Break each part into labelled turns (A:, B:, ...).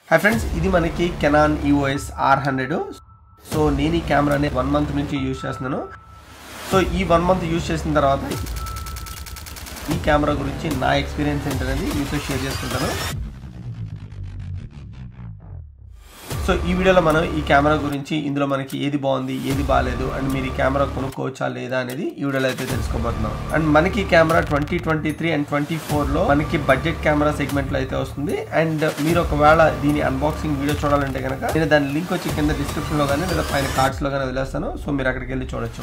A: Hi friends ఇది మనకి Canon EOS R hundred so నేను ఈ కెమెరాని వన్ మంత్ నుంచి యూజ్ చేస్తున్నాను సో ఈ వన్ మంత్ యూజ్ చేసిన తర్వాత ఈ కెమెరా గురించి నా ఎక్స్పీరియన్స్ ఏంటనేది మీతో షేర్ చేసుకుంటాను సో ఈ వీడియోలో మనం ఈ కెమెరా గురించి ఇందులో మనకి ఏది బాగుంది ఏది బాగాలేదు అండ్ మీరు ఈ కెమెరా కొనుక్కోవచ్చా లేదా అనేది ఈ వీడియోలో అయితే తెలుసుకోబోతున్నాం అండ్ మనకి ఈ camera twenty twenty three and twenty ఫోర్లో మనకి బడ్జెట్ కెమెరా సెగ్మెంట్లో అయితే వస్తుంది అండ్ మీరు ఒకవేళ దీని అన్బాక్సింగ్ వీడియో చూడాలంటే కనుక నేను దాని లింక్ వచ్చి కింద డిస్క్రిప్షన్లో కానీ లేదా పైన కార్డ్స్లో కానీ వదిలేస్తాను సో మీరు అక్కడికి వెళ్ళి చూడొచ్చు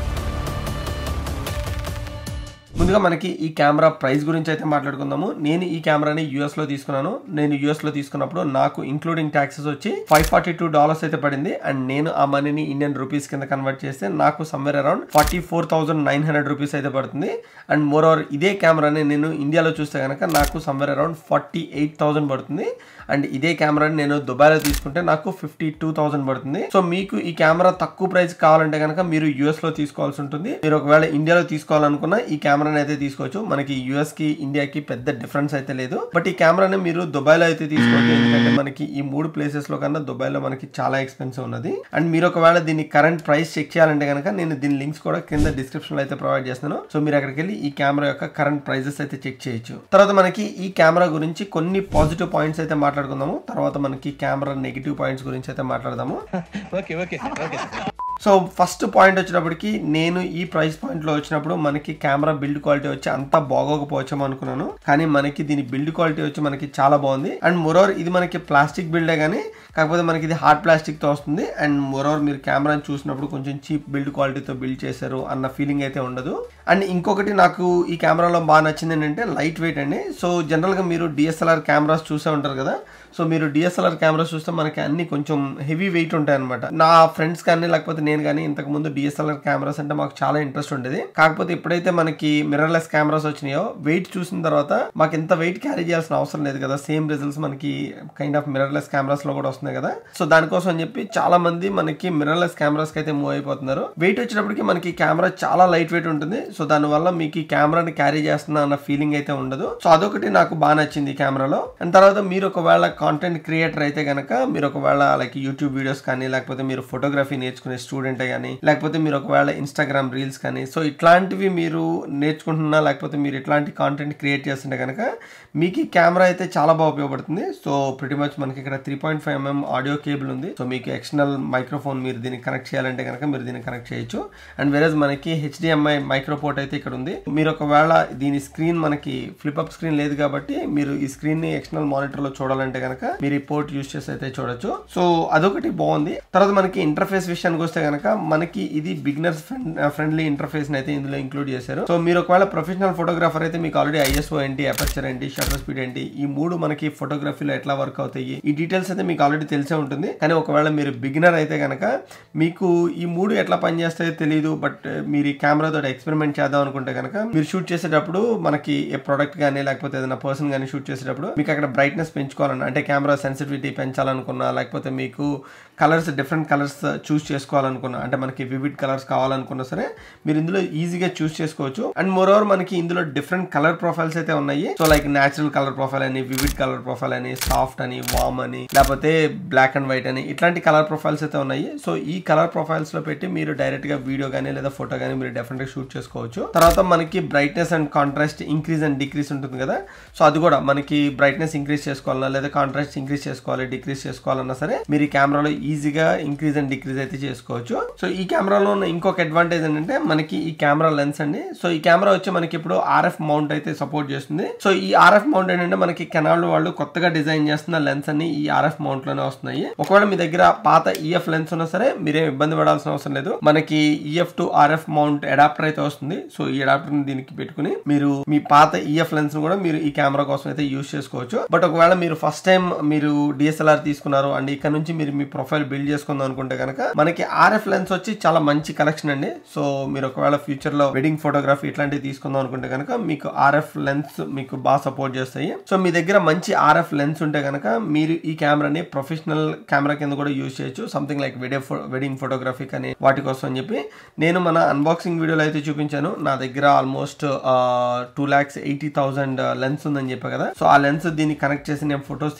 A: ముందుగా మనకి ఈ కెమెరా ప్రైస్ గురించి అయితే మాట్లాడుకుందాము నేను ఈ కెమెరాని యూఎస్ లో తీసుకున్నాను నేను యూఎస్ లో తీసుకున్నప్పుడు నాకు ఇంక్లూడింగ్ ట్యాక్సెస్ వచ్చి ఫైవ్ ఫార్టీ టూ డాలర్స్ అయితే పడింది అండ్ నేను ఆ మనీని ఇండియన్ రూపీస్ కింద కన్వర్ట్ చేస్తే నాకు somewhere around forty four thousand nine hundred rupees అయితే పడుతుంది అండ్ మోర్ ఓవర్ ఇదే కెమెరాని నేను ఇండియాలో చూస్తే కనుక నాకు somewhere around forty eight thousand పడుతుంది అండ్ ఇదే కెమెరాని నేను దుబాయ్లో తీసుకుంటే నాకు ఫిఫ్టీ టూ థౌసండ్ పడుతుంది సో మీకు ఈ కెమెరా తక్కువ ప్రైస్ కావాలంటే కనుక మీరు యూఎస్ లో తీసుకోవాల్సి ఉంటుంది మీరు ఒకవేళ ఇండియాలో తీసుకోవాలనుకున్న ఈ కెమెరాని అయితే తీసుకోవచ్చు మనకి యూఎస్ కి ఇండియాకి పెద్ద డిఫరెన్స్ అయితే లేదు బట్ ఈ కెమెరాని మీరు దుబాయ్లో అయితే తీసుకోవచ్చు ఎందుకంటే మనకి ఈ మూడు ప్లేసెస్ లో కన్నా దుబాయ్లో మనకి చాలా ఎక్స్పెన్సివ్ ఉన్నది అండ్ మీరు ఒకవేళ దీని కరెంట్ ప్రైస్ చెక్ చేయాలంటే కనుక నేను దీని లింక్స్ కూడా కింద డిస్క్రిప్షన్ లో అయితే ప్రొవైడ్ చేస్తాను సో మీరు అక్కడికి వెళ్ళి ఈ కెమెరా యొక్క కరెంట్ ప్రైజెస్ అయితే చెక్ చేయొచ్చు తర్వాత మనకి ఈ కెమెరా గురించి కొన్ని పాజిటివ్ పాయింట్స్ అయితే మాట్లాడుకుందాము తర్వాత మనకి కెమెరా నెగిటివ్ పాయింట్స్ గురించి అయితే మాట్లాడదాము
B: okay okay okay
A: so first point వచ్చేటప్పటికి నేను ఈ ప్రైస్ పాయింట్ లో వచ్చినప్పుడు మనకి కెమెరా బిల్డ్ క్వాలిటీ వచ్చి అంత బాగోకపోవచ్చేమో అనుకున్నాను కానీ మనకి దీని బిల్డ్ క్వాలిటీ వచ్చి మనకి చాలా బాగుంది అండ్ మోరోవర్ ఇది మనకి ప్లాస్టిక్ బిల్డే కానీ కాకపోతే మనకి ఇది హార్డ్ ప్లాస్టిక్ తో వస్తుంది అండ్ మోరోవర్ మీరు కెమెరాని చూసినప్పుడు కొంచెం చీప్ బిల్డ్ క్వాలిటీతో బిల్డ్ చేశారు అన్న ఫీలింగ్ అయితే ఉండదు అండ్ ఇంకొకటి నాకు ఈ కెమెరాలో బాగా నచ్చింది ఏంటంటే లైట్ వెయిట్ అండి సో జనరల్గా మీరు డిఎస్ఎల్ఆర్ కెమెరాస్ చూసే ఉంటారు కదా సో మీరు డిఎస్ఎల్ఆర్ కెమెరాస్ చూస్తే మనకి అన్ని కొంచెం హెవీ వెయిట్ ఉంటాయి అనమాట నా ఫ్రెండ్స్ కానీ లేకపోతే నేను కానీ ఇంతకు ముందు డిఎస్ఎల్ఆర్ కెమెరాస్ అంటే మాకు చాలా ఇంట్రెస్ట్ ఉండేది కాకపోతే ఎప్పుడైతే మనకి మిర్రర్లెస్ కెమెరాస్ వచ్చినాయో వెయిట్ చూసిన తర్వాత మాకు ఇంత వెయిట్ క్యారీ చేయాల్సిన అవసరం లేదు కదా సేమ్ రిజల్ట్స్ మనకి కైండ్ ఆఫ్ మిర్రర్లెస్ కెమెరాస్ లో కూడా వస్తున్నాయి కదా సో దానికోసం అని చెప్పి చాలా మంది మనకి మిర్రర్లెస్ కెమెరాస్ కి అయితే మూవ్ అయిపోతున్నారు వెయిట్ వచ్చేటప్పటికి మనకి కెమెరా చాలా లైట్ వెయిట్ ఉంటుంది సో దానివల్ల మీకు ఈ కెమెరాని క్యారీ చేస్తున్నా అన్న ఫీలింగ్ అయితే ఉండదు సో అదొకటి నాకు బాగా నచ్చింది ఈ కెమెరాలో అండ్ తర్వాత మీరు ఒకవేళ కాంటెంట్ క్రియేటర్ అయితే కనుక మీరు ఒకవేళ లైక్ యూట్యూబ్ వీడియోస్ కానీ లేకపోతే మీరు ఫోటోగ్రఫీ నేర్చుకునే స్టూడెంట్ కానీ లేకపోతే మీరు ఒకవేళ ఇన్స్టాగ్రామ్ రీల్స్ కానీ సో ఇట్లాంటివి మీరు నేర్చుకుంటున్నా లేకపోతే మీరు ఇట్లాంటి కాంటెంట్ క్రియేట్ చేస్తుంటే కనుక మీకు ఈ కెమెరా అయితే చాలా బాగా ఉపయోగపడుతుంది సో ప్రతి మచ్ మనకి ఇక్కడ three point five mm audio cable ఉంది సో మీకు ఎక్స్టర్నల్ మైక్రోఫోన్ మీరు దీనికి కనెక్ట్ చేయాలంటే కనుక మీరు దీన్ని కనెక్ట్ చేయొచ్చు అండ్ వేరేజ్ మనకి హెచ్డిఎంఐ మైక్రోపోర్ట్ అయితే ఇక్కడ ఉంది మీరు ఒకవేళ దీని స్క్రీన్ మనకి ఫ్లిప్అప్ స్క్రీన్ లేదు కాబట్టి మీరు ఈ స్క్రీన్ ని ఎక్స్టర్నల్ మానిటర్ లో చూడాలంటే కనుక మీరు ఈ పోర్ట్ యూస్ చేసి అయితే చూడొచ్చు సో అదొకటి బాగుంది తర్వాత మనకి ఇంటర్ఫేస్ విషయానికి వస్తే కనుక మనకి ఇది బిగినర్స్ ఫ్రెండ్లీ ఇంటర్ఫేస్ అయితే ఇందులో ఇంక్లూడ్ చేశారు సో మీరు ఒకవేళ ప్రొఫెషనల్ ఫోటోగ్రాఫర్ అయితే మీకు ఆల్రెడీ ఐఎస్ఓ ఏంటి అపర్చర్ ఏంటి షటర్ స్పీడ్ ఏంటి ఈ మూడు మనకి ఫోటోగ్రఫీలో ఎట్లా వర్క్ అవుతాయి ఈ డీటెయిల్స్ అయితే మీకు ఆల్రెడీ తెలిసే ఉంటుంది కానీ ఒకవేళ మీరు బిగినర్ అయితే కనుక మీకు ఈ మూడు ఎట్లా పనిచేస్తాయో తెలియదు బట్ మీరు ఈ కెమెరా తోటి ఎక్స్పెరిమెంట్ చేద్దాం అనుకుంటే కనుక మీరు షూట్ చేసేటప్పుడు మనకి ఏ ప్రోడక్ట్ కానీ లేకపోతే ఏదైనా పర్సన్ కానీ షూట్ చేసేటప్పుడు మీకు అక్కడ బ్రైట్నెస్ పెంచుకోవాలన్నా అంటే కెమెరా సెన్సిటివిటీ పెంచాలనుకున్నా లేకపోతే మీకు కలర్స్ డిఫరెంట్ కలర్స్ చూస్ చేసుకోవాలనుకున్నా అంటే మనకి వివిడ్ కలర్స్ కావాలనుకున్నా సరే మీరు ఇందులో ఈజీగా చూస్ చేసుకోవచ్చు అండ్ మోర్ ఓవర్ మనకి ఇందులో డిఫరెంట్ కలర్ ప్రొఫైల్స్ అయితే ఉన్నాయి so like natural colour profile అని వివిడ్ కలర్ ప్రొఫైల్ అని సాఫ్ట్ అని వామ్ అని లేకపోతే బ్లాక్ అండ్ వైట్ అని ఇట్లాంటి కలర్ ప్రొఫైల్స్ అయితే ఉన్నాయి సో ఈ కలర్ ప్రొఫైల్స్ లో పెట్టి మీరు డైరెక్ట్ గా వీడియో కానీ లేదా ఫోటో కానీ మీరు డెఫినెట్ గా షూట్ చేసుకోవచ్చు తర్వాత మనకి brightness and contrast increase and decrease ఉంటుంది కదా సో అది కూడా మనకి బ్రైట్నెస్ ఇంక్రీజ్ చేసుకోవాలన్నా లేదా కాంట్రాస్ట్ ఇంక్రీజ్ చేసుకోవాలి డిక్రీజ్ చేసుకోవాలన్నా సరే మీరు ఈ కెమెరాలో ఈజీగా ఇంక్రీజ్ అండ్ డిక్రీజ్ అయితే చేసుకోవచ్చు సో ఈ కెమెరాలో ఉన్న ఇంకొక అడ్వాంటేజ్ ఏంటంటే మనకి ఈ కెమెరా లెన్స్ అండి సో ఈ కెమెరా వచ్చి మనకి ఇప్పుడు ఆర్ఎఫ్ మౌంట్ అయితే సపోర్ట్ చేస్తుంది సో ఈ ఆర్ఎఫ్ మౌంట్ ఏంటంటే మనకి కెనాల్ వాళ్ళు కొత్తగా డిజైన్ చేస్తున్న లెన్స్ అన్ని ఈ ఆర్ఎఫ్ మౌంట్ లోనే వస్తున్నాయి ఒకవేళ మీ దగ్గర పాత ఈఎఫ్ లెన్స్ ఉన్నా సరే మీరేం ఇబ్బంది పడాల్సిన అవసరం లేదు మనకి EF to RF mount adapter అయితే వస్తుంది సో ఈ అడాప్టర్ ని దీనికి పెట్టుకుని మీరు మీ పాత ఈఎఫ్ లెన్స్ కూడా మీరు ఈ కెమెరా కోసం అయితే యూస్ చేసుకోవచ్చు బట్ ఒకవేళ మీరు ఫస్ట్ టైం మీరు డిఎస్ఎల్ఆర్ తీసుకున్నారు అండ్ ఇక్కడ నుంచి మీరు మీ ప్రొఫైల్ బిల్డ్ చేసుకుందాం అనుకుంటే కనుక మనకి ఆర్ఎఫ్ లెన్స్ వచ్చి చాలా మంచి కలెక్షన్ అండి సో మీరు ఒకవేళ ఫ్యూచర్ లో వెడ్డింగ్ ఫోటోగ్రఫీ ఇట్లాంటివి తీసుకుందాం అనుకుంటే కనుక మీకు ఆర్ఎఫ్ లెన్స్ మీకు బాగా సపోర్ట్ చేస్తాయి సో మీ దగ్గర మంచి ఆర్ఎఫ్ లెన్స్ ఉంటే కనుక మీరు ఈ కెమెరాని ప్రొఫెషనల్ కెమెరా కింద కూడా యూజ్ చేయొచ్చు something like video wedding photography కానీ వాటి కోసం అని చెప్పి నేను మన అన్బాక్సింగ్ వీడియోలో అయితే చూపించాను నా దగ్గర almost two lakhs eighty thousand lens ఉందని చెప్పా కదా సో ఆ లెన్స్ దీన్ని కనెక్ట్ చేసి నేను ఫొటోస్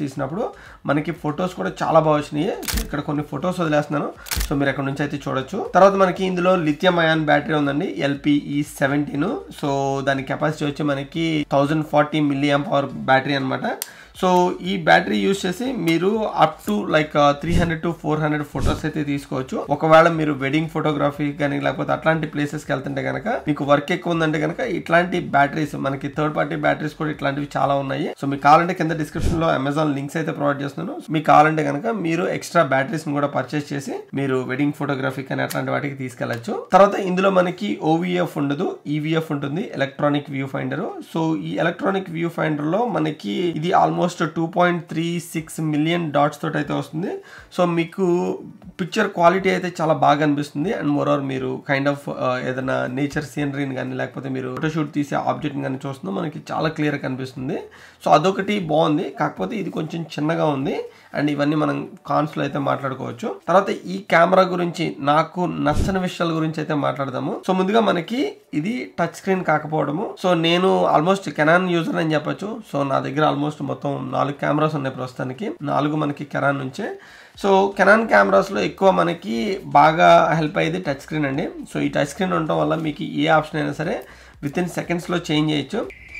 A: తీసినప్పుడు మనకి ఫొటోస్ కూడా చాలా బాగా వచ్చినాయి సో ఇక్కడ కొన్ని ఫొటోస్ వదిలేస్తున్నాను సో మీరు ఎక్కడ నుంచి అయితే చూడొచ్చు తర్వాత మనకి ఇందులో లిథియం అయాన్ బ్యాటరీ ఉందండి ఎల్పిఈ సెవెంటీన్ సో దాని కెపాసిటీ వచ్చి మనకి thousand forty milliamp power battery అనమాట సో ఈ బ్యాటరీ యూస్ చేసి మీరు up to like three hundred to four hundred photos అయితే తీసుకోవచ్చు ఒకవేళ మీరు వెడ్డింగ్ ఫోటోగ్రఫీ కానీ లేకపోతే అట్లాంటి ప్లేసెస్కి వెళ్తుంటే కనుక మీకు వర్క్ ఎక్కువ ఉందంటే కనుక ఇట్లాంటి బ్యాటరీస్ మనకి థర్డ్ పార్టీ బ్యాటరీస్ కూడా ఇట్లాంటివి చాలా ఉన్నాయి సో మీకు కావాలంటే కింద డిస్క్రిప్షన్ లో అమెజాన్ లింక్స్ అయితే ప్రొవైడ్ చేస్తున్నాను మీకు కావాలంటే కనుక మీరు ఎక్స్ట్రా బ్యాటరీస్ కూడా పర్చేస్ చేసి మీరు వెడ్డింగ్ ఫోటోగ్రఫీ కానీ అట్లాంటి వాటికి తీసుకెళ్లొచ్చు తర్వాత ఇందులో మనకి ఓవిఎఫ్ ఉండదు ఈవీఎఫ్ ఉంటుంది ఎలక్ట్రానిక్ వ్యూ ఫైండర్ సో ఈ ఎలక్ట్రానిక్ వ్యూ ఫైండర్ లో మనకి ఇది almost two point three six million dots తోటి అయితే వస్తుంది సో మీకు పిక్చర్ క్వాలిటీ అయితే చాలా బాగా అనిపిస్తుంది అండ్ మోరోవర్ మీరు కైండ్ ఆఫ్ ఏదైనా నేచర్ సీనరీని కానీ లేకపోతే మీరు ఫోటోషూట్ తీసే ఆబ్జెక్ట్ని కానీ చూస్తుందో మనకి చాలా క్లియర్ కనిపిస్తుంది సో అదొకటి బాగుంది కాకపోతే ఇది కొంచెం చిన్నగా ఉంది అండ్ ఇవన్నీ మనం కాన్స్లో అయితే మాట్లాడుకోవచ్చు తర్వాత ఈ కెమెరా గురించి నాకు నచ్చని విషయాల గురించి అయితే మాట్లాడదాము సో ముందుగా మనకి ఇది టచ్ స్క్రీన్ కాకపోవడము సో నేను ఆల్మోస్ట్ కెనాన్ యూజర్ అని చెప్పొచ్చు సో నా దగ్గర ఆల్మోస్ట్ మొత్తం నాలుగు కెమెరాస్ ఉన్నాయి ప్రస్తుతానికి నాలుగు మనకి కెనాన్ నుంచే సో కెనాన్ కెమెరాస్లో ఎక్కువ మనకి బాగా హెల్ప్ అయ్యేది టచ్ స్క్రీన్ అండి సో ఈ టచ్ స్క్రీన్ ఉండటం వల్ల మీకు ఏ ఆప్షన్ అయినా సరే విత్ ఇన్ సెకండ్స్లో చేంజ్ చేయొచ్చు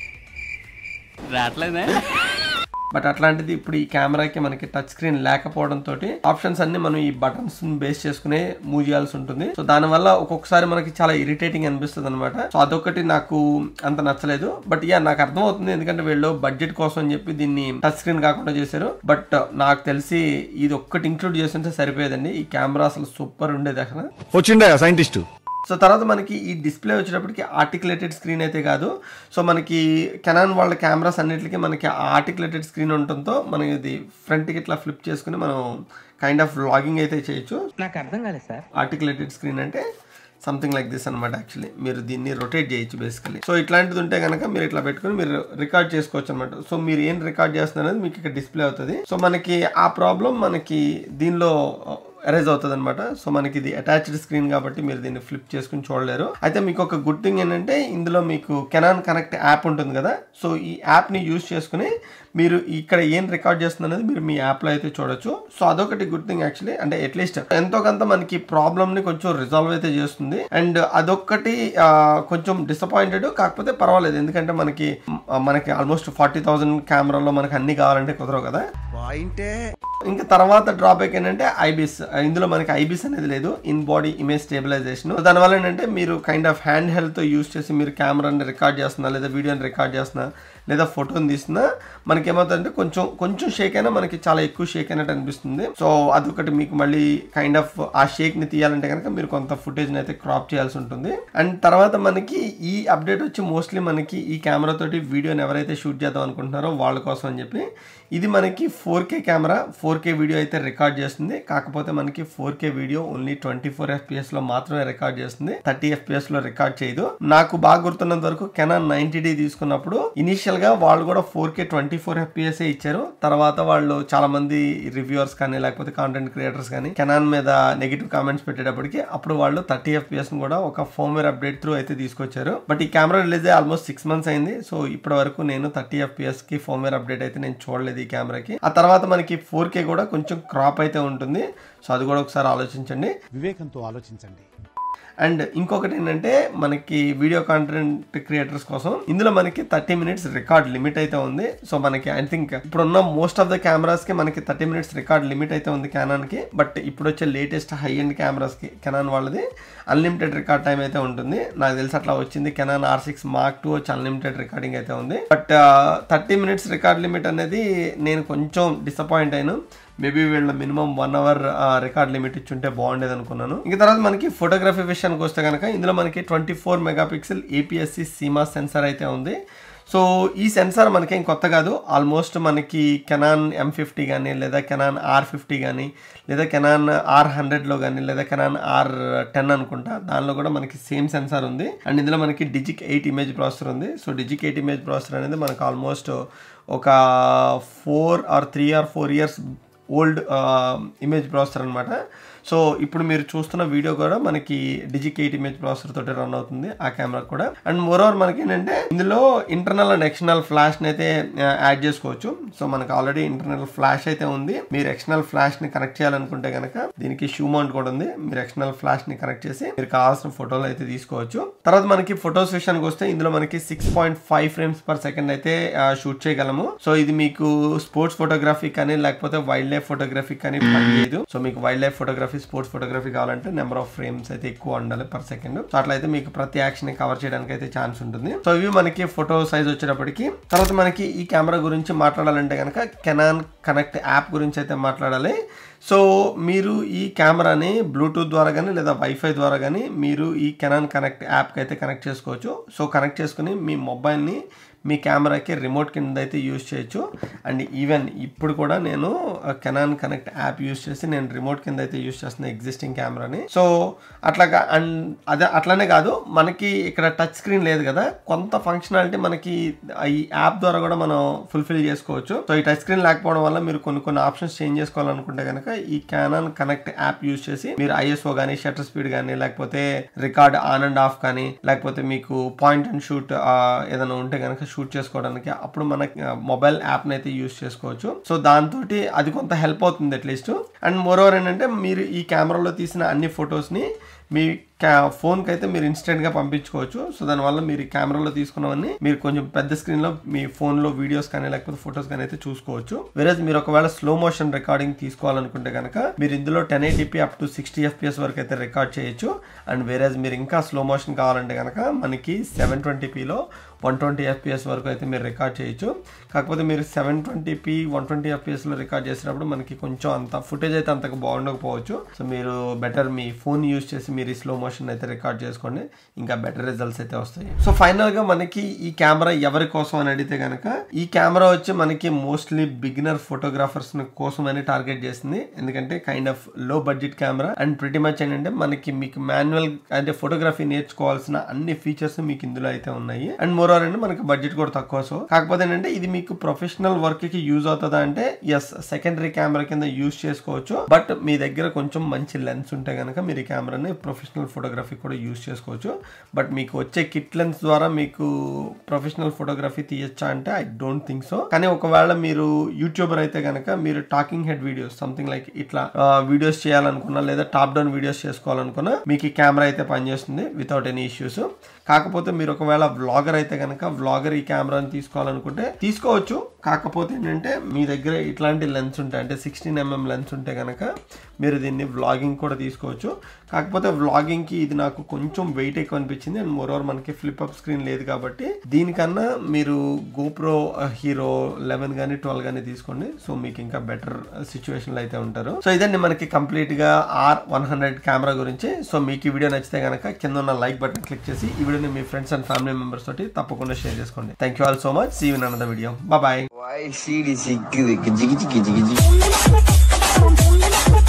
B: రావట్లేదే
A: బట్ అట్లాంటిది ఇప్పుడు ఈ కెమెరాకి మనకి టచ్ స్క్రీన్ లేకపోవడంతో ఆప్షన్స్ అన్ని మనం ఈ బటన్స్ బేస్ చేసుకునే మూవ్ చేయాల్సి ఉంటుంది సో దానివల్ల ఒక్కొక్కసారి మనకి చాలా ఇరిటేటింగ్ అనిపిస్తుంది అనమాట సో అదొకటి నాకు అంత నచ్చలేదు బట్ యా నాకు అర్థమవుతుంది ఎందుకంటే వీళ్ళు బడ్జెట్ కోసం అని చెప్పి దీన్ని టచ్ స్క్రీన్ కాకుండా చేశారు బట్ నాకు తెలిసి ఇది ఒక్కటి ఇంక్లూడ్ చేస్తుంటే సరిపోయేదండి ఈ కెమెరా అసలు సూపర్ ఉండేది అసలు
C: వచ్చిండే సైంటిస్టు
A: సో తర్వాత మనకి ఈ డిస్ప్లే వచ్చేటప్పటికి ఆర్టికులేటెడ్ స్క్రీన్ అయితే కాదు సో మనకి కెనాన్ వాళ్ళ కెమెరాస్ అన్నిటికీ మనకి ఆర్టికులేటెడ్ స్క్రీన్ ఉండటంతో మనం ఇది ఫ్రంట్కి ఇట్లా ఫ్లిప్ చేసుకుని మనం కైండ్ ఆఫ్ లాగింగ్ అయితే చేయొచ్చు
D: నాకు అర్థం కాలేదు సార్
A: ఆర్టికులేటెడ్ స్క్రీన్ అంటే సంథింగ్ లైక్ దిస్ అనమాట యాక్చువల్లీ మీరు దీన్ని రొటేట్ చేయొచ్చు బేసికలీ సో ఇట్లాంటిది ఉంటే కనుక మీరు ఇట్లా పెట్టుకుని మీరు రికార్డ్ చేసుకోవచ్చు అనమాట సో మీరు ఏం రికార్డ్ చేస్తున్నారు అనేది మీకు ఇక్కడ డిస్ప్లే అవుతుంది సో మనకి ఆ ప్రాబ్లం మనకి దీనిలో అరైజ్ అవుతుంది అనమాట సో మనకి ఇది అటాచ్డ్ స్క్రీన్ కాబట్టి మీరు దీన్ని ఫ్లిప్ చేసుకుని చూడలేరు అయితే మీకు ఒక గుడ్ థింగ్ ఏంటంటే ఇందులో మీకు కెనాన్ కనెక్ట్ యాప్ ఉంటుంది కదా సో ఈ యాప్ని యూజ్ చేసుకుని మీరు ఇక్కడ ఏం రికార్డ్ చేస్తుంది అనేది మీరు మీ యాప్లో అయితే చూడొచ్చు సో అదొకటి గుడ్ థింగ్ యాక్చువల్లీ అంటే అట్లీస్ట్ ఎంతో కొంత మనకి ప్రాబ్లమ్ని కొంచెం రిజాల్వ్ అయితే చేస్తుంది అండ్ అదొక్కటి ఆ, కొంచెం డిసప్పాయింటెడ్ కాకపోతే పర్వాలేదు ఎందుకంటే మనకి మ- మనకి ఆల్మోస్ట్ ఫార్టీ థౌసండ్ కెమెరాలో మనకి అన్ని కావాలంటే కుదరవు కదా ఇంకా తర్వాత డ్రాబ్యాక్ ఏంటంటే ఐబిస్ ఇందులో మనకి ఐబిస్ అనేది లేదు ఇన్ బాడీ ఇమేజ్ స్టేబిలైజేషన్ దానివల్ల ఏంటంటే మీరు kind of hand held use చేసి మీరు కెమెరాని రికార్డ్ చేస్తున్నా లేదా వీడియోని రికార్డ్ చేస్తున్నా లేదా ఫోటోని తీసినా మనకి ఏమవుతుందంటే కొంచెం కొంచెం షేక్ అయినా మనకి చాలా ఎక్కువ షేక్ అయినట్టు అనిపిస్తుంది సో అదొకటి మీకు మళ్ళీ కైండ్ ఆఫ్ ఆ షేక్ ని తీయాలంటే కనుక మీరు కొంత ఫుటేజ్ అయితే క్రాప్ చేయాల్సి ఉంటుంది అండ్ తర్వాత మనకి ఈ అప్డేట్ వచ్చి మోస్ట్లీ మనకి ఈ కెమెరా తోటి వీడియోని ఎవరైతే షూట్ చేద్దాం అనుకుంటున్నారో వాళ్ళ కోసం అని చెప్పి ఇది మనకి four K camera four K video అయితే రికార్డ్ చేస్తుంది కాకపోతే మనకి four K video only twenty four FPS లో మాత్రమే రికార్డ్ చేస్తుంది థర్టీ ఎఫ్పిఎస్ లో రికార్డ్ చేయదు నాకు బాగా గుర్తున్నంత వరకు కెనాన్ నైన్టీ డి తీసుకున్నప్పుడు ఇనిషియల్ గా వాళ్ళు కూడా four K twenty four FPS ఇచ్చారు తర్వాత వాళ్ళు చాలా మంది రివ్యూవర్స్ కానీ లేకపోతే కాంటెంట్ క్రియేటర్స్ కానీ కెనాన్ మీద నెగిటివ్ కామెంట్స్ పెట్టేటప్పటికి అప్పుడు వాళ్ళు థర్టీ ఎఫ్పిఎస్ కూడా ఒక ఫోమ్వేర్ అప్డేట్ త్రూ అయితే తీసుకొచ్చారు బట్ ఈ కెమెరా రిలీజ్ అయ్యి ఆల్మోస్ట్ సిక్స్ మంత్స్ అయింది సో ఇప్పటి వరకు నేను థర్టీ ఎఫ్పిఎస్ కి ఫోమ్వేర్ అప్డేట్ అయితే నేను చూడలేదు ఈ కెమెరాకి ఆ తర్వాత మనకి ఫోర్ కే కూడా కొంచెం క్రాప్ అయితే ఉంటుంది సో అది కూడా ఒకసారి ఆలోచించండి
C: వివేకంతో ఆలోచించండి
A: అండ్ ఇంకొకటి ఏంటంటే మనకి వీడియో కాంటెంట్ క్రియేటర్స్ కోసం ఇందులో మనకి థర్టీ మినిట్స్ రికార్డ్ లిమిట్ అయితే ఉంది సో మనకి ఐ థింక్ ఇప్పుడున్న మోస్ట్ ఆఫ్ ద కెమెరాస్ కి మనకి థర్టీ మినిట్స్ రికార్డ్ లిమిట్ అయితే ఉంది కెనాన్ కి బట్ ఇప్పుడు వచ్చే లేటెస్ట్ హై ఎండ్ కెమెరాస్ కి కెనాన్ వాళ్ళది అన్లిమిటెడ్ రికార్డ్ టైం అయితే ఉంటుంది నాకు తెలిసి అట్లా వచ్చింది Canon R six mark two వచ్చి అన్లిమిటెడ్ రికార్డింగ్ అయితే ఉంది but thirty minutes record limit అనేది నేను కొంచెం డిసప్పాయింట్ అయినా మేబీ వీళ్ళ minimum one hour record limit ఇచ్చుంటే బాగుండేది అనుకున్నాను ఇంకా తర్వాత మనకి ఫోటోగ్రఫీ విషయానికి వస్తే కనుక ఇందులో మనకి twenty four megapixel APSC CMOS sensor అయితే ఉంది సో ఈ సెన్సార్ మనకేం కొత్త కాదు ఆల్మోస్ట్ మనకి కెనాన్ ఎం ఫిఫ్టీ కానీ లేదా కెనాన్ ఆర్ ఫిఫ్టీ కానీ లేదా కెనాన్ ఆర్ హండ్రెడ్లో కానీ లేదా కెనాన్ ఆర్ టెన్ అనుకుంటా దానిలో కూడా మనకి సేమ్ సెన్సార్ ఉంది అండ్ ఇందులో మనకి డిజిక్ ఎయిట్ ఇమేజ్ ప్రాసెసర్ ఉంది so DIGIC eight image processor అనేది మనకు ఆల్మోస్ట్ ఒక four or three or four years old image processor అనమాట సో ఇప్పుడు మీరు చూస్తున్న వీడియో కూడా మనకి డిజిక్ ఎయిట్ ఇమేజ్ ప్రాసెసర్ తోటి రన్ అవుతుంది ఆ కెమెరా కూడా అండ్ మోర్ ఓవర్ మనకి ఏంటంటే ఇందులో ఇంటర్నల్ అండ్ ఎక్స్టర్నల్ ఫ్లాష్ ని అయితే యాడ్ చేసుకోవచ్చు సో మనకి ఆల్రెడీ ఇంటర్నల్ ఫ్లాష్ అయితే ఉంది మీరు ఎక్స్టర్నల్ ఫ్లాష్ ని కనెక్ట్ చేయాలనుకుంటే కనుక దీనికి షూ మౌంట్ కూడా ఉంది మీరు ఎక్స్టర్నల్ ఫ్లాష్ ని కనెక్ట్ చేసి మీరు కావాల్సిన ఫోటోలు అయితే తీసుకోవచ్చు తర్వాత మనకి ఫొటోస్ విషయానికి వస్తే ఇందులో మనకి six point five frames per second అయితే షూట్ చేయగలము సో ఇది మీకు స్పోర్ట్స్ ఫోటోగ్రఫీ కానీ లేకపోతే వైల్డ్ లైఫ్ ఫోటోగ్రఫీ కానీ పనిచేయదు సో మీకు wildlife photography sports photography కావాలంటే నెంబర్ ఆఫ్ ఫ్రేమ్స్ అయితే ఎక్కువ ఉండాలి పర్ సెకండ్ సో అట్లయితే మీకు ప్రతి యాక్షన్ కవర్ చేయడానికి అయితే ఛాన్స్ ఉంటుంది సో ఇవి మనకి ఫోటో సైజ్ వచ్చేటప్పటికి తర్వాత మనకి ఈ కెమెరా గురించి మాట్లాడాలంటే కనుక కెనాన్ కనెక్ట్ యాప్ గురించి అయితే మాట్లాడాలి సో మీరు ఈ కెమెరాని బ్లూటూత్ ద్వారా కానీ లేదా వైఫై ద్వారా కానీ మీరు ఈ కెనాన్ కనెక్ట్ యాప్కి అయితే కనెక్ట్ చేసుకోవచ్చు సో కనెక్ట్ చేసుకుని మీ మొబైల్ని మీ కెమెరాకి రిమోట్ కింద అయితే యూజ్ చేయొచ్చు అండ్ ఈవెన్ ఇప్పుడు కూడా నేను కెనాన్ కనెక్ట్ యాప్ యూజ్ చేసి నేను రిమోట్ కింద అయితే యూజ్ చేస్తున్నా ఎగ్జిస్టింగ్ కెమెరాని సో అట్లాగా అండ్ అదే అట్లానే కాదు మనకి ఇక్కడ టచ్ స్క్రీన్ లేదు కదా కొంత ఫంక్షనాలిటీ మనకి ఈ యాప్ ద్వారా కూడా మనం ఫుల్ఫిల్ చేసుకోవచ్చు సో ఈ టచ్ స్క్రీన్ లేకపోవడం వల్ల మీరు కొన్ని కొన్ని ఆప్షన్స్ చేంజ్ చేసుకోవాలనుకుంటే కనుక ఈ కెనాన్ కనెక్ట్ యాప్ యూజ్ చేసి మీరు ఐఎస్ఓ కానీ షటర్ స్పీడ్ కానీ లేకపోతే రికార్డ్ ఆన్ అండ్ ఆఫ్ కానీ లేకపోతే మీకు పాయింట్ అండ్ షూట్ ఏదైనా ఉంటే కనుక షూట్ చేసుకోవడానికి అప్పుడు మన మొబైల్ యాప్ అయితే యూజ్ చేసుకోవచ్చు సో దాంతో అది కొంత హెల్ప్ అవుతుంది అట్లీస్ట్ అండ్ మోర్ ఓవర్ ఏంటంటే మీరు ఈ కెమెరాలో తీసిన అన్ని ఫొటోస్ని మీ క్యా ఫోన్కి అయితే మీరు ఇన్స్టెంట్గా పంపించుకోవచ్చు సో దానివల్ల మీరు ఈ కెమెరాలో తీసుకున్నవన్నీ మీరు కొంచెం పెద్ద స్క్రీన్లో మీ ఫోన్లో వీడియోస్ కానీ లేకపోతే ఫొటోస్ కానీ అయితే చూసుకోవచ్చు వేరే మీరు ఒకవేళ స్లో మోషన్ రికార్డింగ్ తీసుకోవాలనుకుంటే కనుక మీరు ఇందులో ten eighty P up to sixty FPS వరకు అయితే రికార్డ్ చేయొచ్చు అండ్ వేరే మీరు ఇంకా స్లో మోషన్ కావాలంటే కనుక మనకి సెవెన్ ట్వంటీపీలో వన్ ట్వంటీ ఎఫ్పిఎస్ వరకు అయితే మీరు రికార్డ్ చేయొచ్చు కాకపోతే మీరు సెవెన్ ట్వంటీపీ వన్ ట్వంటీ ఎఫ్పిఎస్లో రికార్డ్ చేసినప్పుడు మనకి కొంచెం అంత ఫుటేజ్ అయితే అంతకు బాగుండకపోవచ్చు సో మీరు బెటర్ మీ ఫోన్ యూజ్ చేసి మీరు ఈ స్లో మోషన్ అయితే రికార్డ్ చేసుకోండి ఇంకా బెటర్ రిజల్ట్స్ అయితే వస్తాయి సో ఫైనల్గా మనకి ఈ కెమెరా ఎవరి కోసం అని అడిగితే కనుక ఈ కెమెరా వచ్చి మనకి మోస్ట్లీ బిగినర్ ఫోటోగ్రాఫర్స్ కోసం అని టార్గెట్ చేసింది ఎందుకంటే kind of low budget camera and pretty much ఏంటంటే మనకి మీకు మాన్యువల్ అంటే ఫోటోగ్రఫీ నేర్చుకోవాల్సిన అన్ని ఫీచర్స్ మీకు ఇందులో అయితే ఉన్నాయి అండ్ మోర్ ఓవర్ అంటే మనకి బడ్జెట్ కూడా తక్కువ సో కాకపోతే ఏంటంటే ఇది మీకు ప్రొఫెషనల్ వర్క్ కి యూజ్ అవుతుందా అంటే ఎస్ సెకండరీ కెమెరా కింద యూజ్ చేసుకోవచ్చు బట్ మీ దగ్గర కొంచెం మంచి లెన్స్ ఉంటే కనుక మీరు ఈ కెమెరాని ప్రొఫెషనల్ ఫోటోగ్రఫీ కూడా యూజ్ చేసుకోవచ్చు బట్ మీకు వచ్చే కిట్ లెన్స్ ద్వారా మీకు ప్రొఫెషనల్ ఫోటోగ్రఫీ తీయచ్చా అంటే ఐ డోంట్ థింక్ సో కానీ ఒకవేళ మీరు యూట్యూబర్ అయితే కనుక మీరు talking head videos something like ఇట్లా వీడియోస్ చేయాలనుకున్నా లేదా టాప్ డౌన్ వీడియోస్ చేసుకోవాలనుకున్నా మీకు ఈ కెమెరా అయితే పనిచేస్తుంది వితౌట్ ఎనీ ఇష్యూస్ కాకపోతే మీరు ఒకవేళ వ్లాగర్ అయితే కనుక వ్లాగర్ ఈ కెమెరాని తీసుకోవాలనుకుంటే తీసుకోవచ్చు కాకపోతే ఏంటంటే మీ దగ్గర ఇట్లాంటి లెన్స్ ఉంటాయి అంటే సిక్స్టీన్ ఎంఎం లెన్స్ ఉంటే కనుక మీరు దీన్ని వ్లాగింగ్ కూడా తీసుకోవచ్చు కాకపోతే వ్లాగింగ్కి ఇది నాకు కొంచెం వెయిట్ ఎక్కువ అనిపించింది అండ్ మోర్ ఓవర్ మనకి ఫ్లిప్ అప్ స్క్రీన్ లేదు కాబట్టి దీనికన్నా మీరు గోప్రో హీరో లెవెన్ కానీ ట్వెల్వ్ కానీ తీసుకోండి సో మీకు ఇంకా బెటర్ సిచ్యువేషన్లో అయితే ఉంటారు సో ఇదండి మనకి కంప్లీట్గా ఆర్ వన్ హండ్రెడ్ కెమెరా గురించి సో మీకు ఈ వీడియో నచ్చితే కనుక కింద ఉన్న లైక్ బటన్ క్లిక్ చేసి ఈ వీడియోని మీ ఫ్రెండ్స్ అండ్ ఫ్యామిలీ మెంబర్స్ తోటి తప్పకుండా షేర్ చేసుకోండి thank you all so much see you in another video bye
B: Why she did she give it? Giddy giddy giddy giddy.
D: Boom, boom, boom, boom, boom, boom, boom, boom, boom, boom,